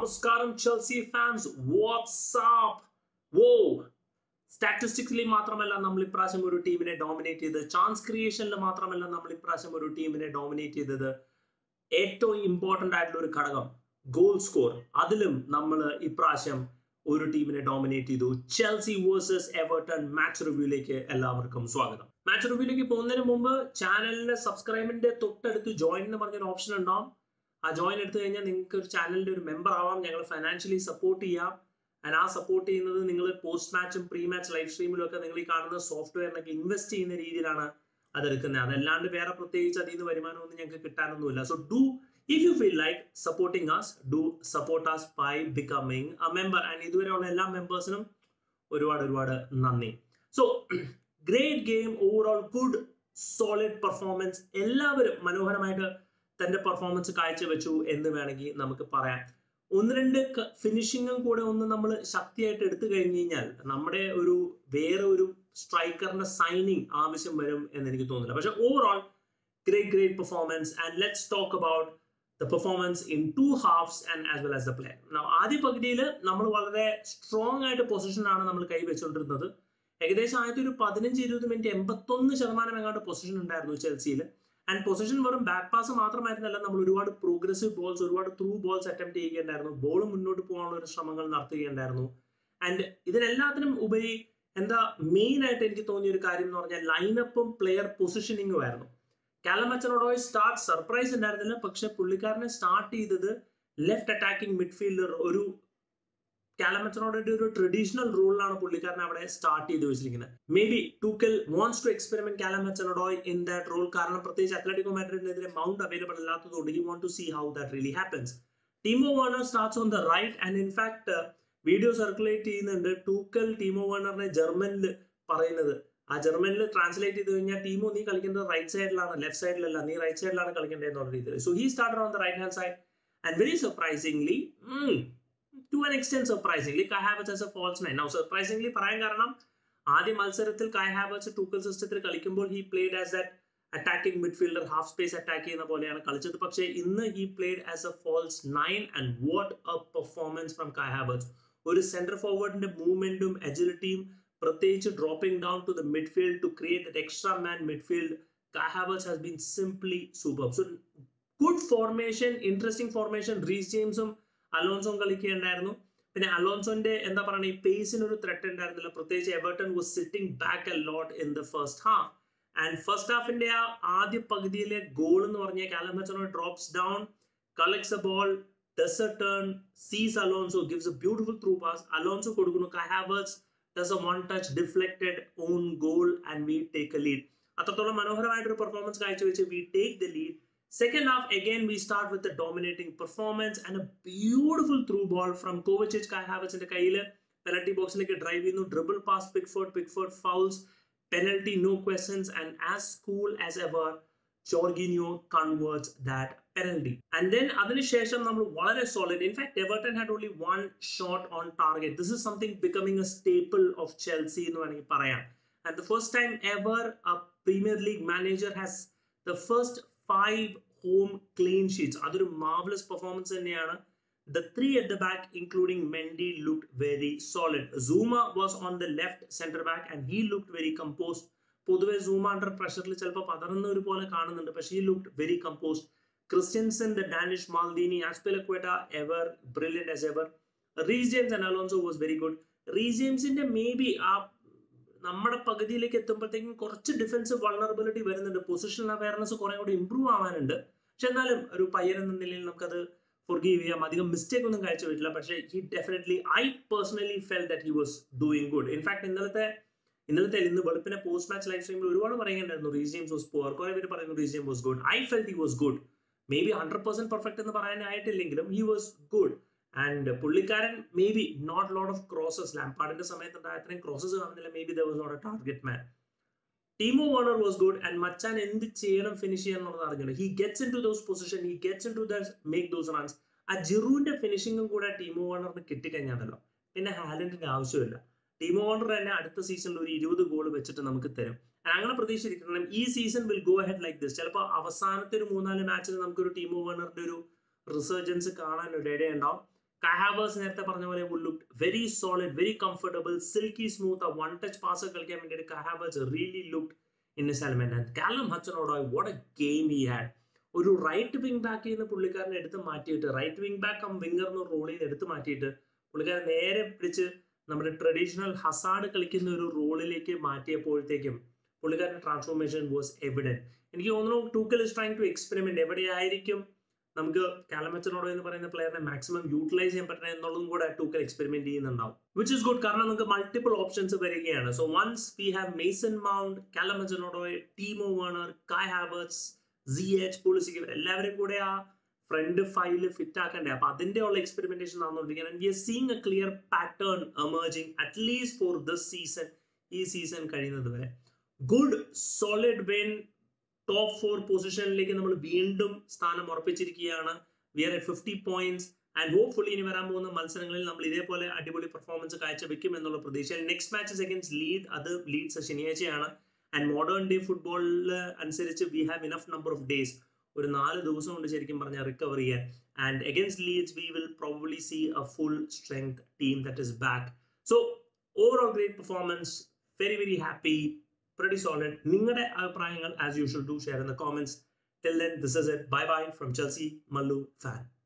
നമസ്കാരം Chelsea fans WhatsApp വോ സ്റ്റാറ്റിസ്റ്റിക്സിൽ മാത്രമല്ല നമ്മൾ ഇപ്രാവശ്യം ഒരു ടീമിനെ ഡോമിനേറ്റ് ചെയ്തത് ചാൻസ് ക്രിയേഷനിൽ മാത്രമല്ല നമ്മൾ ഇപ്രാവശ്യം ഒരു ടീമിനെ ഡോമിനേറ്റ് ചെയ്തത് ഏറ്റവും ഇമ്പോർട്ടൻ്റ് ആയിട്ടുള്ള ഒരു ഘടകം ഗോൾ സ്കോർ അതിലും നമ്മൾ ഇപ്രാവശ്യം ഒരു ടീമിനെ ഡോമിനേറ്റ് ചെയ്തു ചെൽസി വേഴ്സസ് എവർട്ടൺ മാച്ച് റിവ്യൂയിലേക്ക് എല്ലാവർക്കും സ്വാഗതം മാച്ച് റിവ്യൂയിലേക്ക് പോകുന്നതിന് മുമ്പ് ചാനലിന്റെ സബ്സ്ക്രൈബിന്റെ തൊട്ടടുത്ത് ജോയിൻ എന്ന് പറഞ്ഞൊരു ഓപ്ഷൻ ഉണ്ടാവും ആ ജോയിൻ എടുത്തു കഴിഞ്ഞാൽ നിങ്ങൾക്ക് ഒരു ചാനലിന്റെ ഒരു മെമ്പർ ആവാം ഞങ്ങൾ ഫൈനാൻഷ്യലി സപ്പോർട്ട് ചെയ്യാം ആൻഡ് ആ സപ്പോർട്ട് ചെയ്യുന്നത് നിങ്ങൾ പോസ്റ്റ് മാച്ചും പ്രീ മാച്ച് ലൈവ് സ്ട്രീമിലും ഒക്കെ നിങ്ങൾ ഈ കാണുന്ന സോഫ്റ്റ്വെയറിനൊക്കെ ഇൻവെസ്റ്റ് ചെയ്യുന്ന രീതിയിലാണ് അതെടുക്കുന്നത് അതല്ലാണ്ട് വേറെ പ്രത്യേകിച്ച് അതിൽ നിന്ന് വരുമാനമൊന്നും ഞങ്ങൾക്ക് കിട്ടാനൊന്നുമില്ല so do if you feel like supporting us do support us by becoming a member and ഇതുവരെയുള്ള എല്ലാ മെമ്പേഴ്സിനും ഒരുപാട് ഒരുപാട് നന്ദി so great game overall good solid performance എല്ലാവരും മനോഹരമായിട്ട് തന്റെ പെർഫോമൻസ് കാഴ്ചവെച്ചു എന്ന് വേണമെങ്കിൽ നമുക്ക് പറയാം ഒന്ന് രണ്ട് ഫിനിഷിങ്ങും കൂടെ ഒന്ന് നമ്മൾ ശക്തിയായിട്ട് എടുത്തു കഴിഞ്ഞു കഴിഞ്ഞാൽ നമ്മുടെ ഒരു വേറെ ഒരു സ്ട്രൈക്കറിന്റെ സൈനിങ് ആവശ്യം വരും എന്ന് എനിക്ക് തോന്നുന്നില്ല പക്ഷെ overall great great performance and let's talk about the performance in two halves and as well as the play ആദ്യ പകുതിയിൽ നമ്മൾ വളരെ സ്ട്രോങ് ആയിട്ട് പൊസിഷനാണ് നമ്മൾ കൈവച്ചുകൊണ്ടിരുന്നത് ഏകദേശം ആദ്യത്തെ ഒരു പതിനഞ്ച് ഇരുപത് മിനിറ്റ് എൺപത്തൊന്ന് ശതമാനം എങ്ങാണ്ട് പൊസിഷൻ ഉണ്ടായിരുന്നു ചെൽസിയിൽ ആൻഡ് പൊസിഷൻ വെറും ബാക്ക് പാസ് മാത്രമായിരുന്നല്ല നമ്മൾ ഒരുപാട് പ്രോഗ്രസീവ് ബോൾസ് ഒരുപാട് ത്രൂ ബോൾസ് അറ്റംപ്റ്റ് ചെയ്യുകയുണ്ടായിരുന്നു ബോൾ മുന്നോട്ട് പോകാനുള്ള ഒരു ശ്രമങ്ങൾ നടത്തുകയുണ്ടായിരുന്നു ആൻഡ് ഇതിനെല്ലാത്തിനും ഉപരി എന്താ മെയിൻ ആയിട്ട് എനിക്ക് തോന്നിയ ഒരു കാര്യം എന്ന് പറഞ്ഞാൽ ലൈനപ്പും പ്ലെയർ പൊസിഷനിങ്ങും ആയിരുന്നു കാലമച്ചനോടോയ് സ്റ്റാർട്ട് സർപ്രൈസ് ഉണ്ടായിരുന്നില്ല പക്ഷെ പുള്ളിക്കാരനെ സ്റ്റാർട്ട് ചെയ്തത് ലെഫ്റ്റ് അറ്റാക്കിംഗ് മിഡ്ഫീൽഡർ ഒരു കാലമച്ചനോടെ ഒരു ട്രഡീഷണൽ റോളിലാണ് പുള്ളിക്കാരൻ അവിടെ സ്റ്റാർട്ട് ചെയ്ത് വെച്ചിരിക്കുന്നത് maybe Tuchel wants to experiment Callum Hudson Odoi in that role കാരണം പ്രത്യേകിച്ച് അത്ലറ്റിക്കോ മാഡ്രിഡിനെതിരെ മൗണ്ട് അവൈലബിൾ അല്ലാത്തതുകൊണ്ട് he want to see how that really happens Timo Werner starts on the right and in fact video circulate ചെയ്യുന്നുണ്ട് Tuchel Timo വേർണറിനെ ജർമ്മനിൽ പറയുന്നത് ആ ജർമ്മനിൽ translate ചെയ്ത് കഴിഞ്ഞാൽ ടീമോ നീ കളിക്കുന്നത് റൈറ്റ് സൈഡിലാണ് ലെഫ്റ്റ് സൈഡിലല്ല നീ റൈറ്റ് സൈഡിലാണ് കളിക്കേണ്ടത് എന്നുള്ള രീതിയിൽ so he started on the right hand side and very surprisingly to an extent surprisingly Kai ഹാവച്ച് as a false nine now surprisingly പറയാൻ കാരണം ആദ്യ മത്സരത്തിൽ കൈ ഹാവച്ച് ടൂക്കൽ സിസ്റ്റത്തിൽ കളിക്കുമ്പോൾ he played as that attacking midfielder half space attack ചെയ്യുന്ന പോലെയാണ് കളിച്ചത് പക്ഷേ ഇന്ന് he played as a false nine and what a performance from Kai ഹാവച്ച് ഒരു സെന്റർ ഫോർവേഡിന്റെ മൂവ്മെന്റും എജിലിറ്റിയും പ്രത്യേകിച്ച് dropping down to the midfield to create extra man midfield Kai ഹാവച്ച് has been simply super so good formation interesting formation Reece ജെയിംസും അലോൺസോം കളിക്കുകയുണ്ടായിരുന്നു പിന്നെ അലോൺസോന്റെ എന്താ പറയുക ഈ പേസിന് ഒരു ത്രെറ്റ് ഉണ്ടായിരുന്നില്ല പ്രത്യേകിച്ച് Everton was sitting back a lot in the first half and first ഹാഫിന്റെ ആ ആദ്യ പകുതിയിലെ ഗോൾ എന്ന് പറഞ്ഞാൽ Callum Hudson Odoi drops down collects a ball does a turn sees Alonso gives a beautiful through pass Alonso കൊടുക്കുന്നു Kai Havertz does a one touch deflected own goal and we take a lead അത്രത്തോളം മനോഹരമായിട്ടൊരു performance കാഴ്ചവെച്ച് we take the lead Second half, again, we start with a dominating performance and a beautiful through ball from Kovacic. Kai Havertz in the Kaile. Penalty box like a drive in, dribble past Pickford, Pickford fouls, penalty, no questions, and as cool as ever, Jorginho converts that penalty. And then അതിനുശേഷം നമ്മൾ വളരെ solid. In fact, Everton had only one shot on target. This is something becoming a staple of Chelsea എന്ന് വേണമെങ്കിൽ പറയാം. And the first time ever a Premier League manager has the first five home clean sheets. അതൊരു marvellous performance തന്നെയാണ് the three at the back including Mendy look very solid Zouma was on the left centre back and he look very composed പൊതുവെ Zouma under പ്രഷറിൽ ചിലപ്പോൾ പതറുന്ന ഒരു പോലെ കാണുന്നുണ്ട് പക്ഷേ he look very composed Christensen the Danish Maldini Azpilicueta ever brilliant as ever Reece James and Alonso was very good Reece ജെയിംസിന്റെ maybe ആ നമ്മുടെ പകുതിയിലേക്ക് എത്തുമ്പോഴത്തേക്കും കുറച്ച് ഡിഫൻസീവ് വൾണറബിലിറ്റി വരുന്നുണ്ട് പൊസിഷൻ അവയർനെസ് കുറെ കൂടി ഇമ്പ്രൂവ് ആവാനുണ്ട് പക്ഷെ എന്നാലും ഒരു പയ്യൻ എന്ന നിലയിൽ നമുക്കത് ഫൊർഗീവ് ചെയ്യാം അധികം മിസ്റ്റേക്ക് ഒന്നും കാഴ്ചവെച്ചില്ല പക്ഷേ he definitely I personally felt that he was doing good in fact ഇന്നലത്തെ ഇന്നലത്തെ ഇന്ന് വെളുപ്പിനെ പോസ്റ്റ് മാച്ച് ലൈഫ് സ്ട്രീമിൽ ഒരുപാട് പറയുന്നുണ്ടായിരുന്നു റീജിയംസ് വാസ് പോർ കുറെ പേര് പറയുന്നു റീജിയം was good I felt he was good maybe hundred percent perfect എന്ന് പറയാനായിട്ടില്ലെങ്കിലും ഹി വാസ് ഗുഡ് ആൻഡ് പുള്ളിക്കാരൻ maybe not lot of crosses ലാംപാഡിന്റെ സമയത്ത് ഉണ്ടായ അത്രയും ക്രോസസ് കാണുന്നില്ല maybe there was not a target man Timo Werner was good and മച്ചാൻ എന്ത് ചെയ്യണം ഫിനിഷ് ചെയ്യണം എന്നുള്ളത് അറിഞ്ഞല്ലോ he gets into those position he gets into the make those runs ആ ജിറുവിന്റെ ഫിനിഷിംഗും കൂടെ ടീമോ വാർണറിന് കിട്ടിക്കഴിഞ്ഞാണല്ലോ പിന്നെ ഹാലൻഡിന്റെ ആവശ്യമില്ല ടീമോ വാർണർ തന്നെ അടുത്ത സീസണിൽ ഒരു ഇരുപത് ഗോൾ വെച്ചിട്ട് നമുക്ക് തരും അങ്ങനെ പ്രതീക്ഷിച്ചിരിക്കണം ഈ season will go head like this ചിലപ്പോൾ അവസാനത്തെ ഒരു മൂന്നാല് മാച്ചിൽ നമുക്കൊരു ടീമോ വാർണറിന്റെ ഒരു റിസർജൻസ് കാണാൻ ഒരു ഇടയുണ്ടാവും കഹാവേഴ്സ് നേരത്തെ പറഞ്ഞ പോലെ would look very solid very comfortable silky smooth ആ വൺ ടച്ച് പാസ് കളിക്കാൻ വേണ്ടിയിട്ട് Kai Havertz really look in is element and Callum Hudson Odoi what a game he had ഒരു റൈറ്റ് വിങ് ബാക്കിൽ നിന്ന് പുള്ളിക്കാരനെ എടുത്ത് മാറ്റിയിട്ട് right wing back cum winger എന്ന റോളിൽ നിന്ന് എടുത്ത് മാറ്റിയിട്ട് പുള്ളിക്കാരൻ നേരെ പിടിച്ച് നമ്മുടെ ട്രഡീഷണൽ ഹസാഡ് കളിക്കുന്ന ഒരു റോളിലേക്ക് മാറ്റിയപ്പോഴത്തേക്കും പുള്ളിക്കാരൻ്റെ ട്രാൻസ്ഫോർമേഷൻ വാസ് എവിഡൻറ്റ് എനിക്ക് തോന്നുന്നു Tuchel is trying to experiment എവിടെയായിരിക്കും നമുക്ക് കാലമച്ചനോടോ എന്ന് പറയുന്ന പ്ലെയറിനെ മാക്സിമം യൂട്ടിലൈസ് ചെയ്യാൻ പറ്റണം എന്നുള്ളതും കൂടെ ടൂക്കൽ എക്സ്പെരിമെന്റ് ചെയ്യുന്നുണ്ടാവും വിച്ച് ഇസ് ഗുഡ് കാരണം നമുക്ക് മൾട്ടിപ്പിൾ ഓപ്ഷൻസ് വരികയാണ് so once we have Mason Mount Callum Hudson Odoi Timo Werner Kai Havertz C H പോളിസിക്ക് എല്ലാവരും കൂടെ ആ ഫ്രണ്ട് ഫൈല് ഫിറ്റ് ആക്കണ്ടേ അപ്പൊ അതിന്റെ ഉള്ള എക്സ്പെരിമെന്റേഷൻ നടന്നുകൊണ്ടിരിക്കുകയാണ് we are seeing a clear pattern emerging at least for this season ഈ സീസൺ കഴിയുന്നത് വരെ good solid when top four പൊസിഷനിലേക്ക് നമ്മൾ വീണ്ടും സ്ഥാനം ഉറപ്പിച്ചിരിക്കുകയാണ് we are at fifty points and hopefully ഇനി വരാൻ പോകുന്ന മത്സരങ്ങളിൽ നമ്മൾ ഇതേപോലെ അടിപൊളി പെർഫോമൻസ് കാഴ്ചവെക്കും എന്നുള്ള പ്രതീക്ഷ നെക്സ്റ്റ് മാച്ചസ് അഗൈൻസ്റ്റ് ലീഡ് അത് ലീഡ്സ് ശനിയാഴ്ചയാണ് ആൻഡ് മോഡേൺ ഡേ ഫുട്ബോളിൽ അനുസരിച്ച് we have enough number of days ഒരു നാല് ദിവസം കൊണ്ട് ശരിക്കും പറഞ്ഞാൽ റിക്കവർ ചെയ്യാൻ and against Leeds we will probably see a full strength team that is back so overall great performance very very happy pretty solid. നിങ്ങളുടെ അഭിപ്രായങ്ങൾ as usual do share in the comments till then this is it bye bye from Chelsea Mallu fan